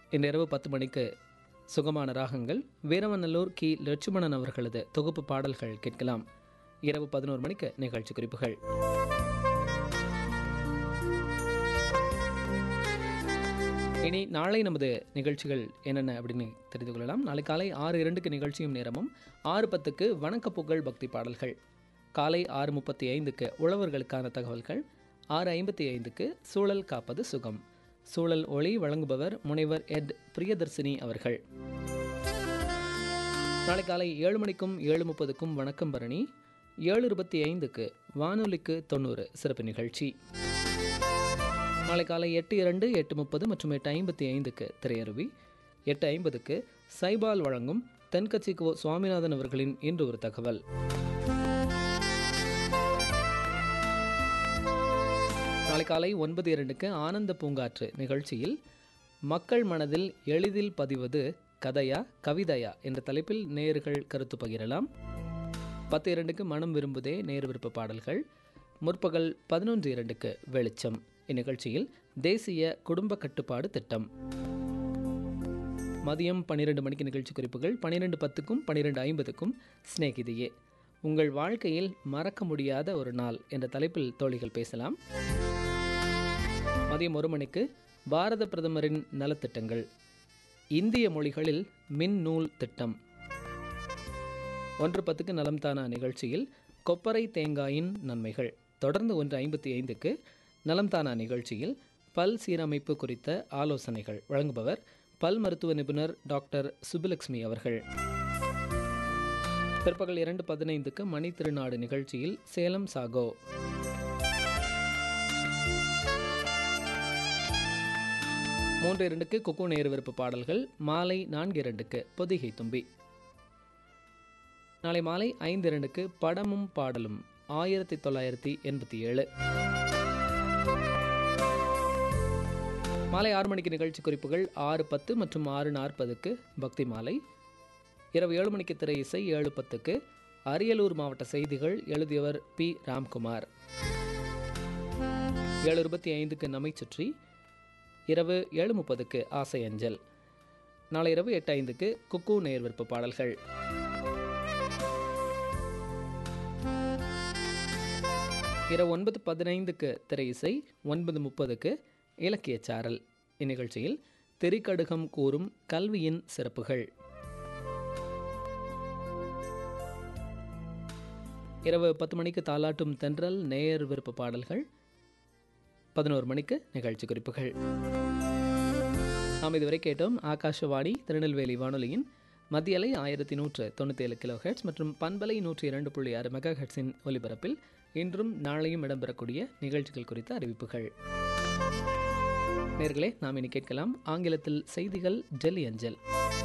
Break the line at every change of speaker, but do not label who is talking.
இன்று இரவு பத்து மணிக்கு சுகமான ராகங்கள் வீரவநல்லூர் கி லட்சுமணன் அவர்களது தொகுப்பு பாடல்கள் கேட்கலாம் இரவு பதினோரு மணிக்கு நிகழ்ச்சி குறிப்புகள் இனி நாளை நமது நிகழ்ச்சிகள் என்னென்ன அப்படின்னு தெரிந்து கொள்ளலாம் நாளை காலை ஆறு இரண்டுக்கு நிகழ்ச்சியும் நேரமும் ஆறு பத்துக்கு வணக்க புகழ் பக்தி பாடல்கள் காலை ஆறு முப்பத்தி ஐந்துக்கு உழவர்களுக்கான தகவல்கள் ஆறு ஐம்பத்தி ஐந்துக்கு சூழல் காப்பது சுகம் சூழல் ஒளி வழங்குபவர் முனைவர் எட் பிரியதர்சினி அவர்கள் நாளை காலை ஏழு மணிக்கும் ஏழு முப்பதுக்கும் வணக்கம் பரணி ஏழு இருபத்தி ஐந்துக்கு வானொலிக்கு தொண்ணூறு சிறப்பு நிகழ்ச்சி நாளை காலை எட்டு இரண்டு எட்டு முப்பது மற்றும் எட்டு ஐம்பத்தி ஐந்துக்கு திரையருவி எட்டு ஐம்பதுக்கு சைபால் வழங்கும் தென்கட்சி கோ சுவாமிநாதன் அவர்களின் இன்று ஒரு தகவல் நாளை காலை ஒன்பது இரண்டுக்கு ஆனந்த பூங்காற்று நிகழ்ச்சியில் மக்கள் மனதில் எளிதில் பதிவது கதையா கவிதையா என்ற தலைப்பில் நேர்கள் கருத்து பகிரலாம் பத்து இரண்டுக்கு மனம் விரும்புதே நேர் விருப்ப பாடல்கள் முற்பகல் பதினொன்று இரண்டுக்கு வெளிச்சம் இந்நிகழ்ச்சியில் தேசிய குடும்ப கட்டுப்பாடு திட்டம் மதியம் பன்னிரெண்டு மணிக்கு நிகழ்ச்சி குறிப்புகள் பன்னிரெண்டு பத்துக்கும் பன்னிரெண்டு ஐம்பதுக்கும் ஸ்நேகிதியே உங்கள் வாழ்க்கையில் மறக்க முடியாத ஒரு நாள் என்ற தலைப்பில் தோழிகள் பேசலாம் மதியம் ஒரு மணிக்கு பாரத பிரதமரின் நலத்திட்டங்கள் இந்திய மொழிகளில் மின் நூல் திட்டம் ஒன்று பத்துக்கு நலம் தானா நிகழ்ச்சியில் கொப்பரை தேங்காயின் நன்மைகள் தொடர்ந்து ஒன்று ஐம்பத்தி ஐந்துக்கு நலம் தானா நிகழ்ச்சியில் பல் சீரமைப்பு குறித்த ஆலோசனைகள் வழங்குபவர் பல் மருத்துவ நிபுணர் டாக்டர் சுப்புலட்சுமி அவர்கள் பிற்பகல் இரண்டு பதினைந்துக்கு மணி திருநாடு நிகழ்ச்சியில் சேலம் சாகோ மூன்று இரண்டுக்கு குக்கு நேரு விருப்ப பாடல்கள் மாலை நான்கு இரண்டுக்கு பொதிகை தும்பி நாளை மாலை ஐந்து இரண்டுக்கு படமும் பாடலும் ஆயிரத்தி தொள்ளாயிரத்தி எண்பத்தி ஏழு மாலை ஆறு மணிக்கு நிகழ்ச்சி குறிப்புகள் ஆறு பத்து மற்றும் ஆறு நாற்பதுக்கு பக்தி மாலை இரவு ஏழு மணிக்கு திரை இசை ஏழு பத்துக்கு அரியலூர் மாவட்ட செய்திகள் எழுதியவர் பி ராம்குமார் ஏழு இருபத்தி ஐந்துக்கு நம்மை சுற்றி இரவு ஏழு முப்பதுக்கு ஆசை அஞ்சல் நாளை இரவு எட்டு ஐந்துக்கு குக்கு நேர் விருப்ப பாடல்கள் இரவு ஒன்பது பதினைந்துக்கு திரை இசை ஒன்பது முப்பதுக்கு இலக்கிய சாரல் இந்நிகழ்ச்சியில் திரிகடுகம் கூறும் கல்வியின் சிறப்புகள் இரவு பத்து மணிக்கு தாலாட்டும் தென்றல் நேயர் விருப்ப பாடல்கள் பதினோரு மணிக்கு நிகழ்ச்சி குறிப்புகள் நாம் இதுவரை கேட்டோம் ஆகாஷவாணி திருநெல்வேலி வானொலியின் மத்திய அலை ஆயிரத்தி நூற்று தொண்ணூற்றி ஏழு கிலோ ஹெட்ஸ் மற்றும் பண்பலை நூற்றி இரண்டு புள்ளி ஆறு மெகா ஹெட்ஸின் ஒலிபரப்பில் இன்றும் நாளையும் இடம்பெறக்கூடிய நிகழ்ச்சிகள் குறித்த அறிவிப்புகள் நேர்களே நாம் இனி கேட்கலாம் ஆங்கிலத்தில் செய்திகள் டெல்லி அஞ்சல்